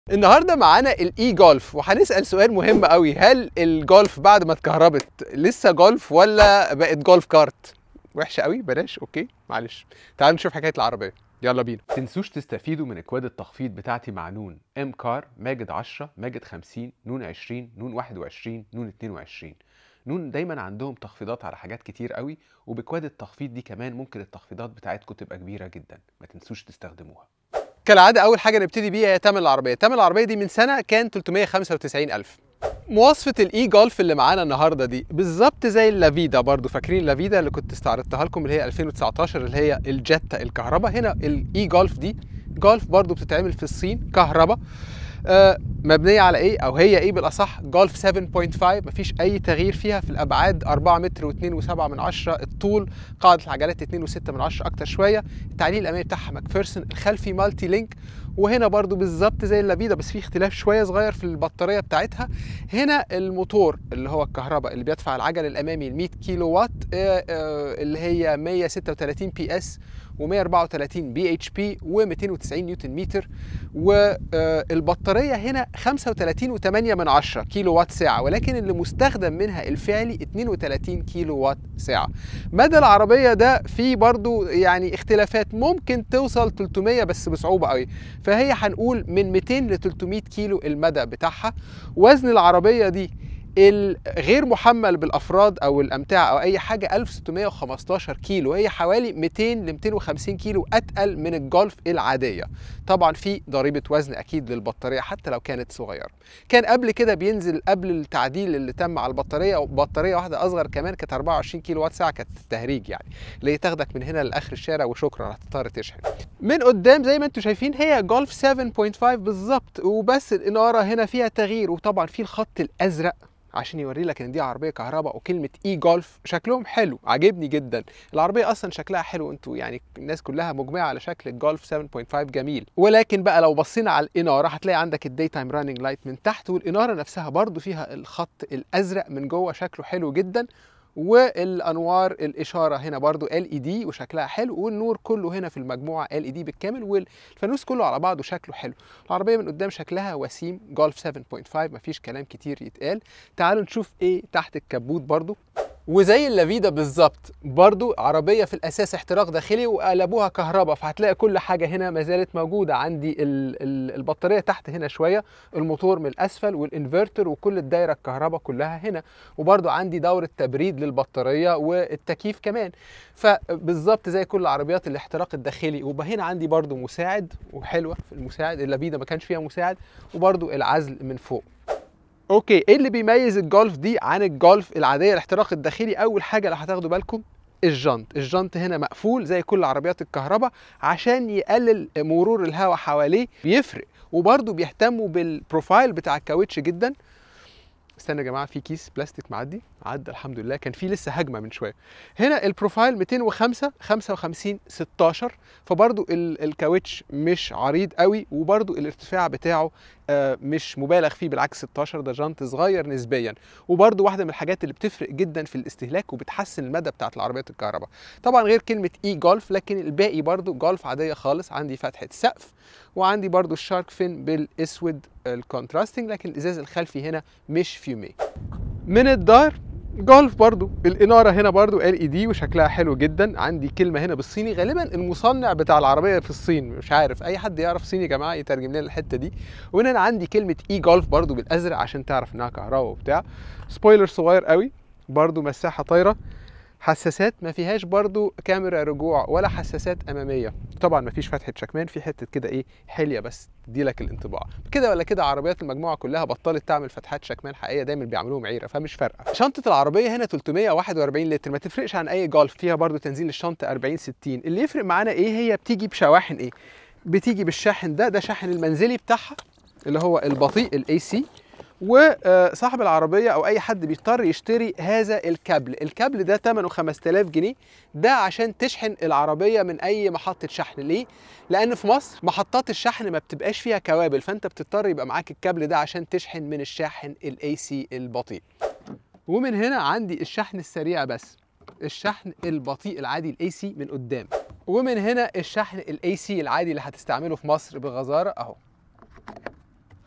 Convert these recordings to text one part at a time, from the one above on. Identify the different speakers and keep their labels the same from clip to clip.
Speaker 1: النهارده معانا الاي جولف وهنسال سؤال مهم قوي هل الجولف بعد ما اتكهربت لسه جولف ولا بقت جولف كارت وحشه قوي بلاش اوكي معلش تعالوا نشوف حكايه العربيه يلا بينا
Speaker 2: تنسوش تستفيدوا من اكواد التخفيض بتاعتي مع نون ام كار ماجد 10 ماجد 50 نون 20 نون 21 نون 22 نون دايما عندهم تخفيضات على حاجات كتير قوي وبكواد التخفيض دي كمان ممكن التخفيضات بتاعتكم تبقى كبيره جدا ما تنسوش تستخدموها
Speaker 1: كالعاده اول حاجه نبتدي بيها هي تمن العربيه تمن العربيه دي من سنه كان 395 الف مواصفة الاي جولف اللي معانا النهارده دي بالظبط زي اللافيدا برضو فاكرين اللافيدا اللي كنت استعرضتها لكم اللي هي 2019 اللي هي الجيتا الكهرباء هنا الاي جولف دي جولف برضو بتتعمل في الصين كهرباء آه مبنيه على ايه او هي ايه بالاصح جولف 7.5 مفيش اي تغيير فيها في الابعاد 4 متر و2.7 من عشرة الطول قاعده العجلات 2.6 من عشرة اكتر شويه التعليق الامامي بتاعها ماكفيرسون الخلفي مالتي لينك وهنا برضو بالظبط زي اللافيدا بس في اختلاف شويه صغير في البطاريه بتاعتها هنا الموتور اللي هو الكهرباء اللي بيدفع العجل الامامي ال 100 كيلو وات آه آه اللي هي 136 بي اس و134 بي اتش بي و290 نيوتن متر والبطاريه هنا 35.8 من 10 كيلو وات ساعه ولكن اللي مستخدم منها الفعلي 32 كيلو وات ساعه مدى العربيه ده فيه برضو يعني اختلافات ممكن توصل 300 بس بصعوبه قوي فهي هنقول من 200 ل 300 كيلو المدى بتاعها وزن العربيه دي الغير محمل بالافراد او الامتعه او اي حاجه 1615 كيلو هي حوالي 200 ل 250 كيلو اتقل من الجولف العاديه طبعا في ضريبه وزن اكيد للبطاريه حتى لو كانت صغيره كان قبل كده بينزل قبل التعديل اللي تم على البطاريه بطاريه واحده اصغر كمان كانت 24 كيلو وات ساعه كانت تهريج يعني اللي تاخدك من هنا لاخر الشارع وشكرا هتضطر تشحن من قدام زي ما انتم شايفين هي جولف 7.5 بالظبط وبس الاناره هنا فيها تغيير وطبعا في الخط الازرق عشان يوري لك ان دي عربيه كهرباء وكلمه اي جولف شكلهم حلو عاجبني جدا العربيه اصلا شكلها حلو انتوا يعني الناس كلها مجمعه على شكل الجولف 7.5 جميل ولكن بقى لو بصينا على الاناره هتلاقي عندك الداي تايم راننج لايت من تحت والاناره نفسها برضو فيها الخط الازرق من جوه شكله حلو جدا والانوار الاشاره هنا برضو ال اي دي وشكلها حلو والنور كله هنا في المجموعه ال اي دي بالكامل والفانوس كله على بعضه شكله حلو العربيه من قدام شكلها وسيم جولف 7.5 مفيش كلام كتير يتقال تعالوا نشوف ايه تحت الكبوت برضو وزي اللافيدا بالظبط برضو عربية في الأساس احتراق داخلي وقلبوها كهرباء فهتلاقي كل حاجة هنا ما زالت موجودة عندي البطارية تحت هنا شوية الموتور من الأسفل والإنفرتر وكل الدايرة الكهرباء كلها هنا وبرضو عندي دورة تبريد للبطارية والتكييف كمان فبالظبط زي كل العربيات الاحتراق الداخلي وبقى هنا عندي برضو مساعد وحلوة في المساعد اللافيدا ما كانش فيها مساعد وبرضو العزل من فوق اوكي ايه اللي بيميز الجولف دي عن الجولف العاديه الاحتراق الداخلي اول حاجه لو هتاخدوا بالكم الجنط الجنط هنا مقفول زي كل عربيات الكهرباء عشان يقلل مرور الهواء حواليه بيفرق وبرده بيهتموا بالبروفايل بتاع الكاوتش جدا استنى يا جماعه في كيس بلاستيك معدي عدى الحمد لله كان في لسه هجمه من شويه هنا البروفايل 205 55 16 فبرضو الكاوتش مش عريض قوي وبرضو الارتفاع بتاعه مش مبالغ فيه بالعكس 16 ده جنط صغير نسبيا وبرضو واحده من الحاجات اللي بتفرق جدا في الاستهلاك وبتحسن المدى بتاعت العربيات الكهرباء طبعا غير كلمه اي جولف لكن الباقي برضو جولف عاديه خالص عندي فتحه سقف وعندي برضو الشارك فين بالاسود الكونتراستنج لكن الازاز الخلفي هنا مش فيومي من الدار جولف برضو الاناره هنا برضو ال اي دي وشكلها حلو جدا عندي كلمه هنا بالصيني غالبا المصنع بتاع العربيه في الصين مش عارف اي حد يعرف صيني يا جماعه يترجم لنا الحته دي وهنا عندي كلمه اي جولف برضو بالازرق عشان تعرف انها كهرباء وبتاع سبويلر صغير قوي برضو مساحه طايره حساسات ما فيهاش برضو كاميرا رجوع ولا حساسات اماميه طبعا ما فيش فتحه شكمان في حته كده ايه حليه بس تدي لك الانطباع كده ولا كده عربيات المجموعه كلها بطلت تعمل فتحات شكمان حقيقيه دايما بيعملوهم عيره فمش فارقه شنطه العربيه هنا 341 لتر ما تفرقش عن اي جولف فيها برضو تنزيل الشنطه 40 60 اللي يفرق معانا ايه هي بتيجي بشواحن ايه بتيجي بالشاحن ده ده شاحن المنزلي بتاعها اللي هو البطيء الاي سي وصاحب العربية أو أي حد بيضطر يشتري هذا الكابل الكابل ده ثمنه 5000 جنيه ده عشان تشحن العربية من أي محطة شحن ليه؟ لأن في مصر محطات الشحن ما بتبقاش فيها كوابل فأنت بتضطر يبقى معاك الكابل ده عشان تشحن من الشاحن الاي سي البطيء ومن هنا عندي الشحن السريع بس الشحن البطيء العادي الاي سي من قدام ومن هنا الشحن الاي سي العادي اللي هتستعمله في مصر بغزاره اهو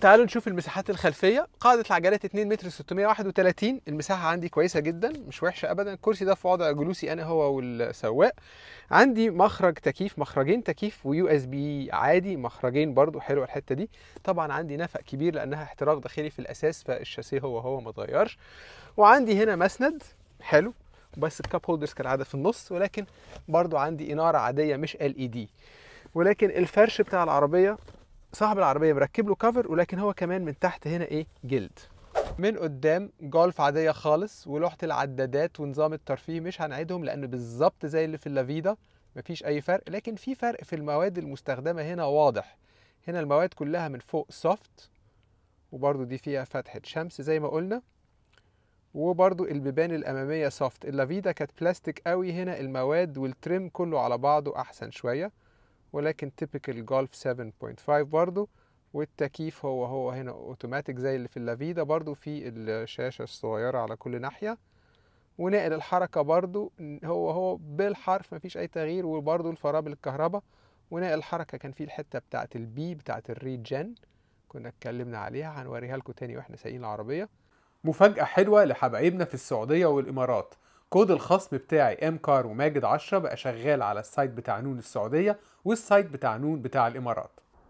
Speaker 1: تعالوا نشوف المساحات الخلفيه قاعده العجلات 2 متر 631 المساحه عندي كويسه جدا مش وحشه ابدا الكرسي ده في وضع جلوسي انا هو والسواق عندي مخرج تكييف مخرجين تكييف ويو اس بي عادي مخرجين برضو حلوه الحته دي طبعا عندي نفق كبير لانها احتراق داخلي في الاساس فالشاسيه هو هو ما اتغيرش وعندي هنا مسند حلو بس الكاب هولدرز كالعاده في النص ولكن برضو عندي اناره عاديه مش ال اي دي ولكن الفرش بتاع العربيه صاحب العربيه مركب له كفر ولكن هو كمان من تحت هنا ايه جلد من قدام جولف عاديه خالص ولوحه العدادات ونظام الترفيه مش هنعيدهم لانه بالظبط زي اللي في اللافيدا مفيش اي فرق لكن في فرق في المواد المستخدمه هنا واضح هنا المواد كلها من فوق سوفت وبرضو دي فيها فتحه شمس زي ما قلنا وبرضو البيبان الاماميه سوفت اللافيدا كانت بلاستيك قوي هنا المواد والتريم كله على بعضه احسن شويه ولكن تيبيكال جولف 7.5 برضو والتكييف هو هو هنا اوتوماتيك زي اللي في اللافيدا برضو في الشاشة الصغيرة على كل ناحية ونقل الحركة برضو هو هو بالحرف مفيش أي تغيير وبرضو الفرامل الكهرباء ونقل الحركة كان في الحتة بتاعة البي بتاعة الريجن كنا اتكلمنا عليها هنوريها لكم تاني واحنا سايقين العربية
Speaker 2: مفاجأة حلوة لحبايبنا في السعودية والإمارات كود الخصم بتاعي ام كار وماجد 10 بقى شغال على السايت بتاع نون السعودية والسايت بتاع نون بتاع الإمارات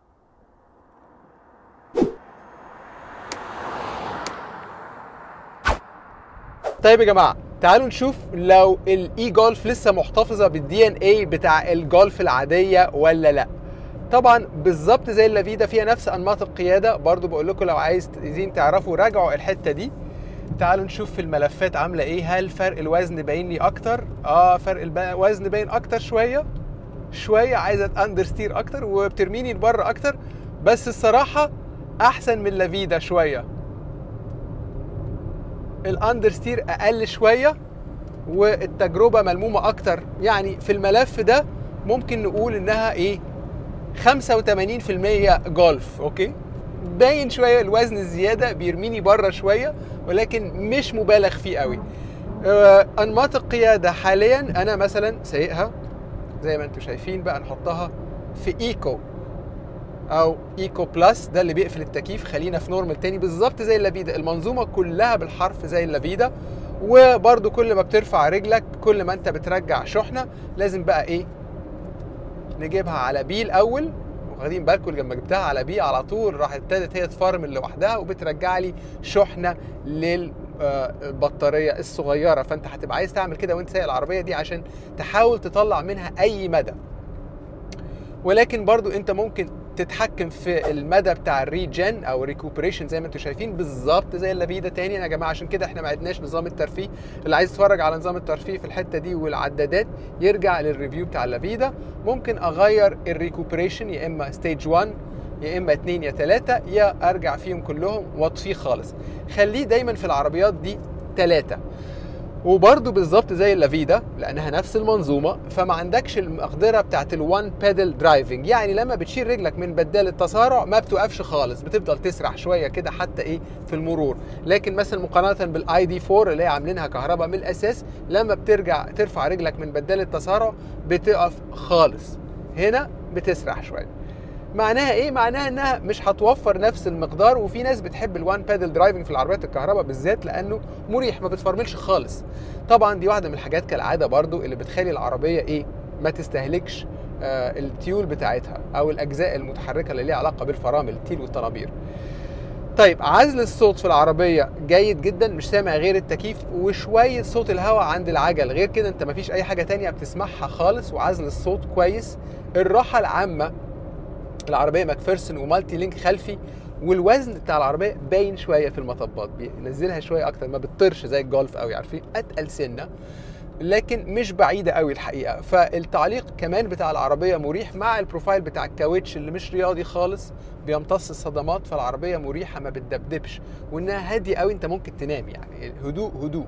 Speaker 1: طيب يا جماعه تعالوا نشوف لو الاي جولف لسه محتفظه بالدي ان اي بتاع الجولف العاديه ولا لا طبعا بالظبط زي اللافيدا فيها نفس انماط القياده برضو بقول لكم لو عايز عايزين تعرفوا راجعوا الحته دي تعالوا نشوف في الملفات عامله ايه هل فرق الوزن باين لي اكتر اه فرق الوزن باين اكتر شويه شويه عايزه اندرستير اكتر وبترميني لبره اكتر بس الصراحه احسن من لافيدا شويه الاندرستير اقل شويه والتجربه ملمومه اكتر يعني في الملف ده ممكن نقول انها ايه 85% جولف اوكي باين شويه الوزن الزياده بيرميني بره شويه ولكن مش مبالغ فيه قوي آه، انماط القياده حاليا انا مثلا سايقها زي ما انتم شايفين بقى نحطها في ايكو او ايكو بلس ده اللي بيقفل التكييف خلينا في نورمال تاني بالظبط زي اللافيدا المنظومه كلها بالحرف زي اللافيدا وبرده كل ما بترفع رجلك كل ما انت بترجع شحنه لازم بقى ايه نجيبها على بي الاول واخدين بالكم لما جبتها على بي على طول راح ابتدت هي تفرمل لوحدها وبترجع لي شحنه للبطاريه الصغيره فانت هتبقى عايز تعمل كده وانت سايق العربيه دي عشان تحاول تطلع منها اي مدى ولكن برضو انت ممكن تتحكم في المدى بتاع الريجن او ريكوبريشن زي ما انتم شايفين بالظبط زي اللافيدا تاني يا جماعه عشان كده احنا ما عدناش نظام الترفيه اللي عايز يتفرج على نظام الترفيه في الحته دي والعدادات يرجع للريفيو بتاع اللافيدا ممكن اغير الريكوبريشن يا اما ستيج 1 يا اما 2 يا 3 يا ارجع فيهم كلهم واطفيه خالص خليه دايما في العربيات دي 3 وبرده بالظبط زي اللافيدا لانها نفس المنظومه فما عندكش المقدره بتاعت الوان بيدل درايفنج يعني لما بتشيل رجلك من بدال التسارع ما بتوقفش خالص بتفضل تسرح شويه كده حتى ايه في المرور لكن مثلا مقارنه بالاي دي 4 اللي هي عاملينها كهرباء من الاساس لما بترجع ترفع رجلك من بدال التسارع بتقف خالص هنا بتسرح شويه معناها ايه معناها انها مش هتوفر نفس المقدار وفي ناس بتحب الوان بادل درايفنج في العربيات الكهرباء بالذات لانه مريح ما بتفرملش خالص طبعا دي واحده من الحاجات كالعاده برضو اللي بتخلي العربيه ايه ما تستهلكش آه التيول بتاعتها او الاجزاء المتحركه اللي ليها علاقه بالفرامل التيل والطنابير طيب عزل الصوت في العربية جيد جدا مش سامع غير التكييف وشوية صوت الهواء عند العجل غير كده انت مفيش اي حاجة تانية بتسمعها خالص وعزل الصوت كويس الراحة العامة العربيه ماكفيرسون ومالتي لينك خلفي والوزن بتاع العربيه باين شويه في المطبات بينزلها شويه اكتر ما بتطرش زي الجولف قوي عارفين اتقل سنه لكن مش بعيدة قوي الحقيقة فالتعليق كمان بتاع العربية مريح مع البروفايل بتاع الكاوتش اللي مش رياضي خالص بيمتص الصدمات فالعربية مريحة ما بتدبدبش وانها هادية قوي انت ممكن تنام يعني هدوء هدوء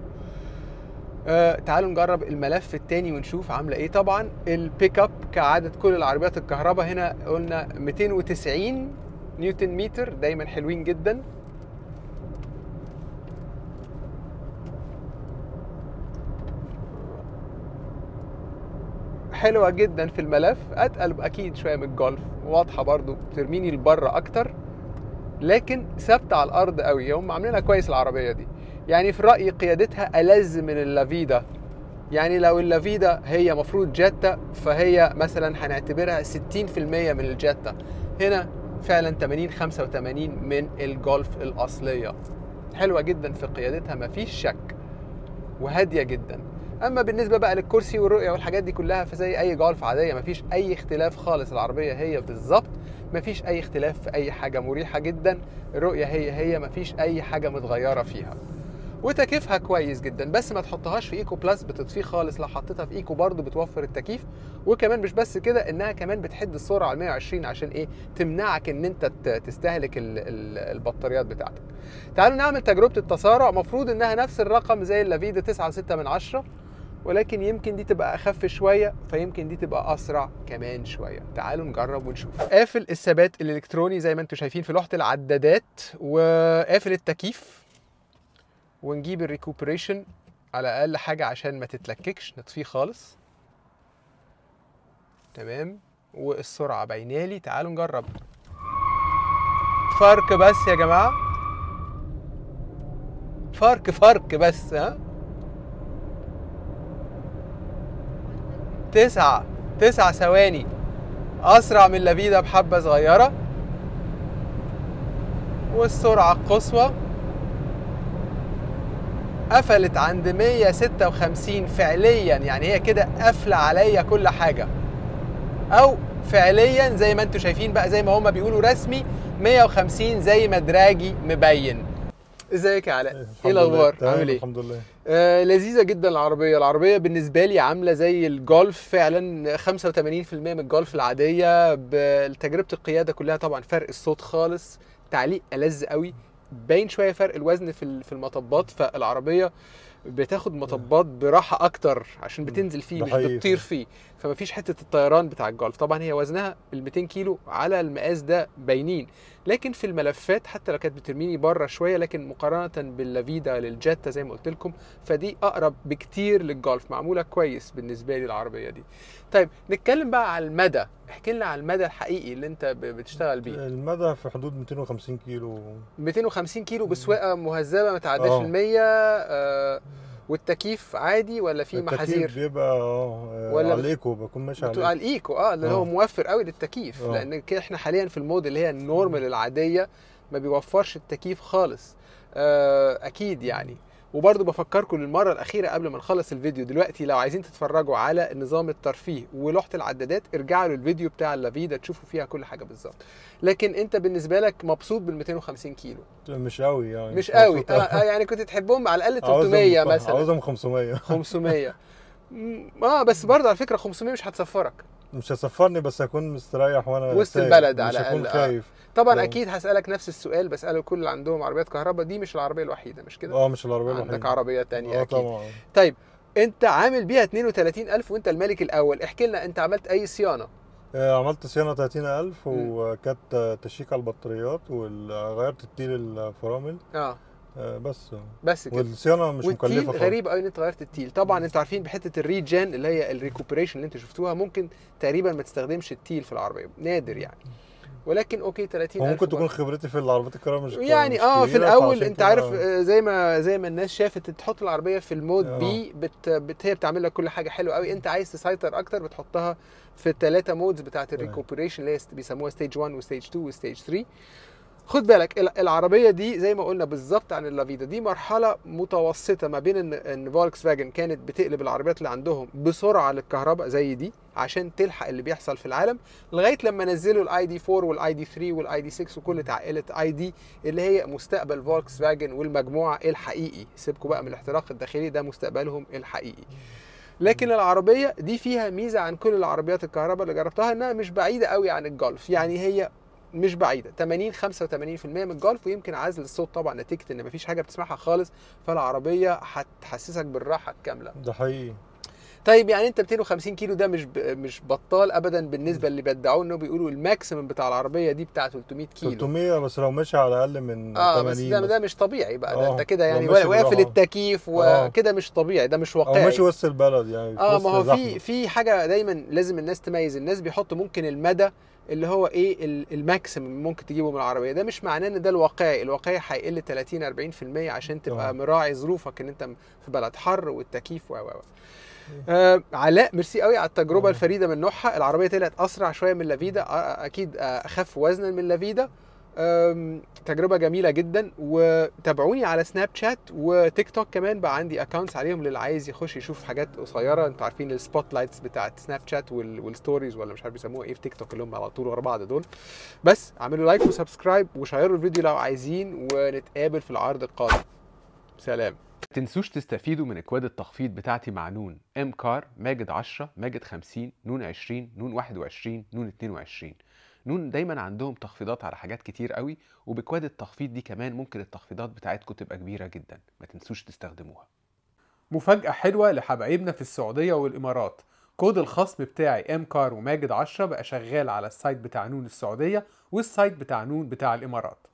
Speaker 1: آه تعالوا نجرب الملف التاني ونشوف عامله ايه طبعا البيك اب كعاده كل العربيات الكهرباء هنا قلنا 290 نيوتن متر دايما حلوين جدا حلوه جدا في الملف اتقل اكيد شويه من الجولف واضحه برضو ترميني لبره اكتر لكن ثابته على الارض قوي هم عاملينها كويس العربيه دي يعني في رايي قيادتها ألذ من اللافيدا يعني لو اللافيدا هي مفروض جاتا فهي مثلا هنعتبرها 60% من الجاتا هنا فعلا 80 85 من الجولف الاصليه حلوه جدا في قيادتها مفيش شك وهاديه جدا اما بالنسبه بقى للكرسي والرؤيه والحاجات دي كلها فزي اي جولف عاديه مفيش اي اختلاف خالص العربيه هي بالظبط مفيش اي اختلاف في اي حاجه مريحه جدا الرؤيه هي هي مفيش اي حاجه متغيره فيها وتكييفها كويس جدا بس ما تحطهاش في ايكو بلس بتطفيه خالص لو حطيتها في ايكو برضو بتوفر التكييف وكمان مش بس كده انها كمان بتحد السرعه على 120 عشان ايه تمنعك ان انت ت- تستهلك ال- ال- البطاريات بتاعتك تعالوا نعمل تجربه التسارع مفروض انها نفس الرقم زي اللافيدا 9.6 من 10 ولكن يمكن دي تبقى اخف شويه فيمكن دي تبقى اسرع كمان شويه تعالوا نجرب ونشوف قافل الثبات الالكتروني زي ما انتم شايفين في لوحه العدادات وقافل التكييف ونجيب الريكوبريشن على اقل حاجه عشان ما تتلككش نطفيه خالص تمام والسرعه باينالي تعالوا نجرب فرق بس يا جماعه فرق فرق بس ها تسعة تسعة ثواني أسرع من لافيدا بحبة صغيرة والسرعة القصوى قفلت عند 156 فعليا يعني هي كده قافلة عليا كل حاجة أو فعليا زي ما انتم شايفين بقى زي ما هما بيقولوا رسمي 150 زي ما دراجي مبين ازيك يا علاء؟ ايه
Speaker 3: الحمد لله.
Speaker 1: الاخبار؟
Speaker 3: تمام،
Speaker 1: عامل ايه؟
Speaker 3: الحمد لله
Speaker 1: آه لذيذه جدا العربيه العربيه بالنسبه لي عامله زي الجولف فعلا 85% من الجولف العاديه بتجربه القياده كلها طبعا فرق الصوت خالص تعليق ألذ قوي باين شويه فرق الوزن في ال- في المطبات فالعربيه بتاخد مطبات براحه اكتر عشان بتنزل فيه
Speaker 3: ده
Speaker 1: مش
Speaker 3: حقيقي.
Speaker 1: بتطير فيه فمفيش حته الطيران بتاع الجولف طبعا هي وزنها ال 200 كيلو على المقاس ده باينين لكن في الملفات حتى لو كانت بترميني بره شويه لكن مقارنه باللافيدا للجاتا زي ما قلت لكم فدي اقرب بكتير للجولف معموله كويس بالنسبه لي العربيه دي طيب نتكلم بقى على المدى احكي لنا على المدى الحقيقي اللي انت ب- بتشتغل بيه
Speaker 3: المدى في حدود 250 كيلو
Speaker 1: 250 كيلو بسواقه مهذبه ما تعداش
Speaker 3: آه.
Speaker 1: ال 100 آه والتكييف عادي ولا في
Speaker 3: التكييف
Speaker 1: محاذير
Speaker 3: بيبقى اه
Speaker 1: ولا
Speaker 3: على
Speaker 1: بت-
Speaker 3: الايكو بكون ماشي
Speaker 1: بتبقى
Speaker 3: على
Speaker 1: على الايكو اه اللي هو
Speaker 3: آه.
Speaker 1: موفر قوي للتكييف
Speaker 3: آه.
Speaker 1: لان كده احنا حاليا في المود اللي هي النورمال العاديه ما بيوفرش التكييف خالص آه اكيد يعني وبرضه بفكركم للمره الاخيره قبل ما نخلص الفيديو دلوقتي لو عايزين تتفرجوا على نظام الترفيه ولوحه العدادات ارجعوا للفيديو بتاع اللافيدا تشوفوا فيها كل حاجه بالظبط لكن انت بالنسبه لك مبسوط بال 250 كيلو
Speaker 3: مش قوي يعني
Speaker 1: مش قوي
Speaker 3: مبسوط
Speaker 1: آه آه يعني كنت تحبهم على الاقل
Speaker 3: عاوزهم-
Speaker 1: 300 مثلا
Speaker 3: عاوزهم 500
Speaker 1: 500 م- اه بس برضه على فكره 500 مش هتسفرك
Speaker 3: مش هسفرني بس اكون مستريح وانا
Speaker 1: وسط
Speaker 3: سايق.
Speaker 1: البلد
Speaker 3: مش
Speaker 1: على
Speaker 3: هكون
Speaker 1: الأقل، آه.
Speaker 3: خايف
Speaker 1: طبعا
Speaker 3: آه.
Speaker 1: اكيد هسالك نفس السؤال بساله كل اللي عندهم عربيات كهرباء دي مش العربيه الوحيده مش كده
Speaker 3: اه مش العربيه
Speaker 1: عندك
Speaker 3: الوحيده
Speaker 1: عربيه تانية
Speaker 3: اه
Speaker 1: اكيد
Speaker 3: طبعا
Speaker 1: طيب انت عامل بيها 32000 وانت الملك الاول احكي لنا انت عملت اي صيانه
Speaker 3: آه، عملت صيانه 30000
Speaker 1: مم.
Speaker 3: وكانت تشيك على البطاريات وغيرت التيل الفرامل
Speaker 1: اه
Speaker 3: آه، بس
Speaker 1: بس كده
Speaker 3: والصيانه مش
Speaker 1: والتيل
Speaker 3: مكلفه خالص
Speaker 1: غريب قوي ان انت غيرت التيل طبعا انتوا عارفين بحته الريجن اللي هي الريكوبريشن اللي انتوا شفتوها ممكن تقريبا ما تستخدمش التيل في العربيه نادر يعني ولكن اوكي 30
Speaker 3: هو ممكن تكون خبرتي في العربيات الكهرباء مش
Speaker 1: يعني
Speaker 3: مش
Speaker 1: اه في
Speaker 3: كبيرة،
Speaker 1: الاول
Speaker 3: فعشان
Speaker 1: انت
Speaker 3: كده-
Speaker 1: عارف آه، زي ما زي ما الناس شافت تحط العربيه في المود
Speaker 3: آه.
Speaker 1: بي بت بت هي بتعمل لك كل حاجه حلوه قوي انت عايز تسيطر اكتر بتحطها في الثلاثه مودز بتاعت
Speaker 3: تمام.
Speaker 1: الريكوبريشن اللي هي بيسموها ستيج 1 وستيج 2 وستيج 3 خد بالك ال- العربيه دي زي ما قلنا بالظبط عن اللافيدا دي مرحله متوسطه ما بين ان ان فولكس فاجن كانت بتقلب العربيات اللي عندهم بسرعه للكهرباء زي دي عشان تلحق اللي بيحصل في العالم لغايه لما نزلوا الاي دي 4 والاي دي 3 والاي دي 6 وكل عائله اي دي اللي هي مستقبل فولكس فاجن والمجموعه الحقيقي سيبكوا بقى من الاحتراق الداخلي ده مستقبلهم الحقيقي لكن العربيه دي فيها ميزه عن كل العربيات الكهرباء اللي جربتها انها مش بعيده قوي عن الجولف يعني هي مش بعيده 80 85% من الجولف ويمكن عزل الصوت طبعا نتيجه ان مفيش حاجه بتسمعها خالص فالعربيه هتحسسك بالراحه الكامله
Speaker 3: ده حقيقي
Speaker 1: طيب يعني انت 250 كيلو ده مش ب... مش بطال ابدا بالنسبه اللي بيدعوه انه بيقولوا الماكسيمم بتاع العربيه دي بتاع 300 كيلو
Speaker 3: 300 بس لو ماشي على اقل من
Speaker 1: اه
Speaker 3: 80
Speaker 1: بس ده, ده مش طبيعي بقى ده
Speaker 3: آه،
Speaker 1: انت كده
Speaker 3: لو
Speaker 1: يعني
Speaker 3: ماشي
Speaker 1: وقافل
Speaker 3: بالراحة.
Speaker 1: التكييف
Speaker 3: آه.
Speaker 1: وكده مش طبيعي ده مش
Speaker 3: او
Speaker 1: واقعي
Speaker 3: ماشي وسط البلد يعني في
Speaker 1: اه
Speaker 3: وسط
Speaker 1: ما هو
Speaker 3: زحمة.
Speaker 1: في في حاجه دايما لازم الناس تميز الناس بيحطوا ممكن المدى اللي هو ايه ال- الماكسيمم ممكن تجيبه من العربيه ده مش معناه ان ده الواقعي الواقعي هيقل 30 40% عشان تبقى
Speaker 3: آه.
Speaker 1: مراعي ظروفك ان انت في بلد حر والتكييف و و و آه علاء ميرسي قوي على التجربه
Speaker 3: آه.
Speaker 1: الفريده من نوعها العربيه طلعت اسرع شويه من لافيدا آه، اكيد آه، اخف وزنا من لافيدا آم، تجربه جميله جدا وتابعوني على سناب شات وتيك توك كمان بقى عندي اكونتس عليهم للي عايز يخش يشوف حاجات قصيره انتوا عارفين السبوت لايتس بتاعت سناب شات وال- والستوريز ولا مش عارف بيسموها ايه في تيك توك اللي هم على طول ورا بعض دول بس اعملوا لايك وسبسكرايب وشيروا الفيديو لو عايزين ونتقابل في العرض القادم سلام
Speaker 2: ما تنسوش تستفيدوا من اكواد التخفيض بتاعتي مع نون ام كار ماجد 10 ماجد 50 نون 20 نون 21 نون 22 نون دايما عندهم تخفيضات على حاجات كتير قوي وبكواد التخفيض دي كمان ممكن التخفيضات بتاعتكم تبقى كبيرة جدا ما تنسوش تستخدموها
Speaker 1: مفاجأة حلوة لحبايبنا في السعودية والإمارات كود الخصم بتاعي ام كار وماجد 10 بقى شغال على السايت بتاع نون السعودية والسايت بتاع نون بتاع الإمارات